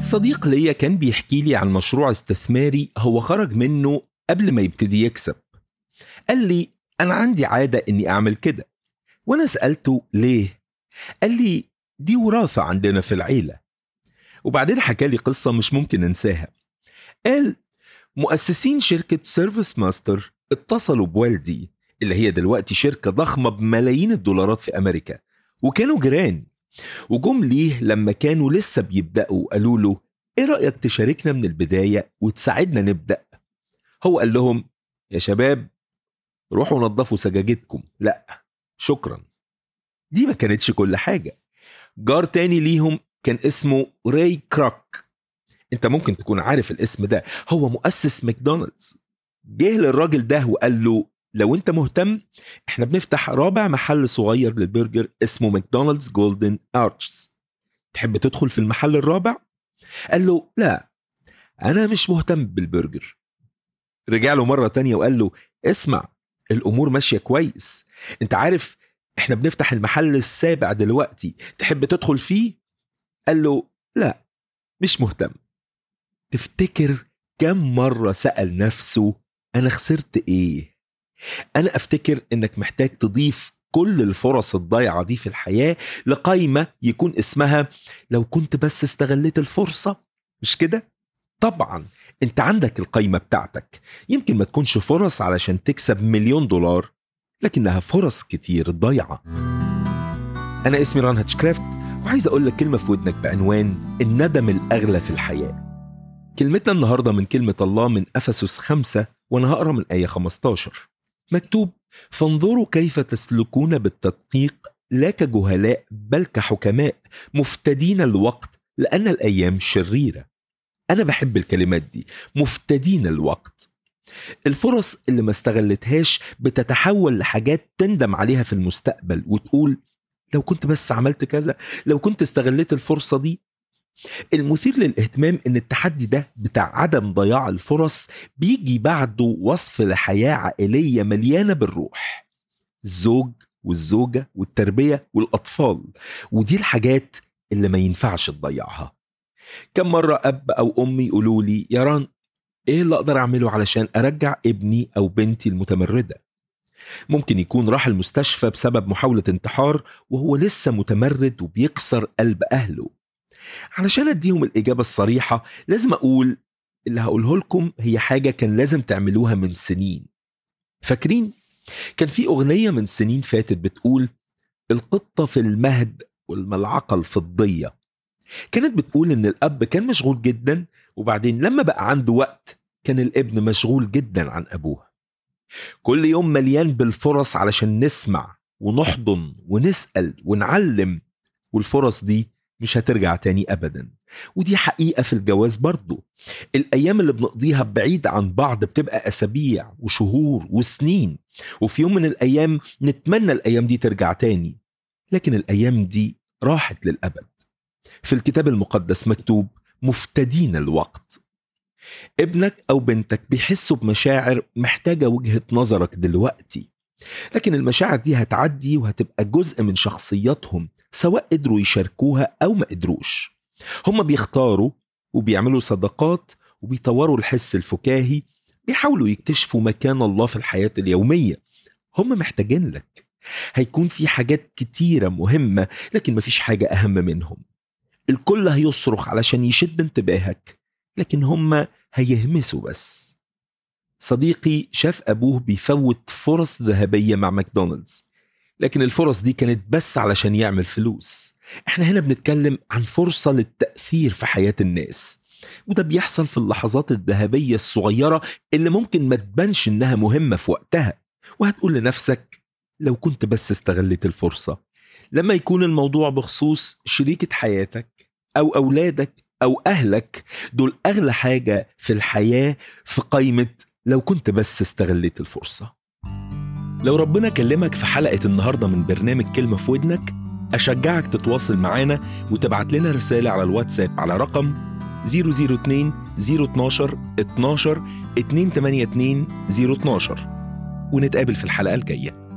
صديق ليا كان بيحكي لي عن مشروع استثماري هو خرج منه قبل ما يبتدي يكسب قال لي أنا عندي عادة إني أعمل كده وأنا سألته ليه قال لي دي وراثة عندنا في العيلة وبعدين حكى لي قصة مش ممكن أنساها قال مؤسسين شركة سيرفيس ماستر اتصلوا بوالدي اللي هي دلوقتي شركة ضخمة بملايين الدولارات في أمريكا وكانوا جيران وجم ليه لما كانوا لسه بيبدأوا قالوا له ايه رأيك تشاركنا من البداية وتساعدنا نبدأ هو قال لهم يا شباب روحوا نظفوا سجاجتكم لا شكرا دي ما كانتش كل حاجة جار تاني ليهم كان اسمه راي كراك انت ممكن تكون عارف الاسم ده هو مؤسس ماكدونالدز جه للراجل ده وقال له لو انت مهتم احنا بنفتح رابع محل صغير للبرجر اسمه ماكدونالدز جولدن ارتشز تحب تدخل في المحل الرابع قال له لا انا مش مهتم بالبرجر رجع له مره تانية وقال له اسمع الامور ماشيه كويس انت عارف احنا بنفتح المحل السابع دلوقتي تحب تدخل فيه قال له لا مش مهتم تفتكر كم مره سال نفسه انا خسرت ايه انا افتكر انك محتاج تضيف كل الفرص الضايعه دي في الحياه لقائمه يكون اسمها لو كنت بس استغليت الفرصه مش كده طبعا انت عندك القائمه بتاعتك يمكن ما تكونش فرص علشان تكسب مليون دولار لكنها فرص كتير ضايعه انا اسمي ران هاتشكرافت وعايز اقول لك كلمه في ودنك بعنوان الندم الاغلى في الحياه كلمتنا النهارده من كلمه الله من افسس خمسة وانا هقرا من ايه 15 مكتوب فانظروا كيف تسلكون بالتدقيق لا كجهلاء بل كحكماء مفتدين الوقت لأن الأيام شريرة أنا بحب الكلمات دي مفتدين الوقت الفرص اللي ما استغلتهاش بتتحول لحاجات تندم عليها في المستقبل وتقول لو كنت بس عملت كذا لو كنت استغليت الفرصة دي المثير للاهتمام ان التحدي ده بتاع عدم ضياع الفرص بيجي بعده وصف لحياه عائليه مليانه بالروح الزوج والزوجه والتربيه والاطفال ودي الحاجات اللي ما ينفعش تضيعها كم مره اب او ام يقولوا لي يا ران ايه اللي اقدر اعمله علشان ارجع ابني او بنتي المتمرده ممكن يكون راح المستشفى بسبب محاوله انتحار وهو لسه متمرد وبيكسر قلب اهله علشان اديهم الاجابه الصريحه لازم اقول اللي هقوله لكم هي حاجه كان لازم تعملوها من سنين فاكرين كان في اغنيه من سنين فاتت بتقول القطه في المهد والملعقه الفضيه كانت بتقول ان الاب كان مشغول جدا وبعدين لما بقى عنده وقت كان الابن مشغول جدا عن ابوه كل يوم مليان بالفرص علشان نسمع ونحضن ونسال ونعلم والفرص دي مش هترجع تاني ابدا ودي حقيقه في الجواز برضه الايام اللي بنقضيها بعيد عن بعض بتبقى اسابيع وشهور وسنين وفي يوم من الايام نتمنى الايام دي ترجع تاني لكن الايام دي راحت للابد في الكتاب المقدس مكتوب مفتدين الوقت ابنك او بنتك بيحسوا بمشاعر محتاجه وجهه نظرك دلوقتي لكن المشاعر دي هتعدي وهتبقى جزء من شخصياتهم سواء قدروا يشاركوها أو ما قدروش هم بيختاروا وبيعملوا صداقات وبيطوروا الحس الفكاهي بيحاولوا يكتشفوا مكان الله في الحياة اليومية هم محتاجين لك هيكون في حاجات كتيرة مهمة لكن مفيش حاجة أهم منهم الكل هيصرخ علشان يشد انتباهك لكن هم هيهمسوا بس صديقي شاف أبوه بيفوت فرص ذهبية مع ماكدونالدز لكن الفرص دي كانت بس علشان يعمل فلوس احنا هنا بنتكلم عن فرصة للتأثير في حياة الناس وده بيحصل في اللحظات الذهبية الصغيرة اللي ممكن ما تبانش انها مهمة في وقتها وهتقول لنفسك لو كنت بس استغلت الفرصة لما يكون الموضوع بخصوص شريكة حياتك أو أولادك أو أهلك دول أغلى حاجة في الحياة في قائمة لو كنت بس استغليت الفرصة لو ربنا كلمك في حلقة النهاردة من برنامج كلمة في ودنك أشجعك تتواصل معانا وتبعت لنا رسالة على الواتساب على رقم 002 012 12 282 012 ونتقابل في الحلقة الجاية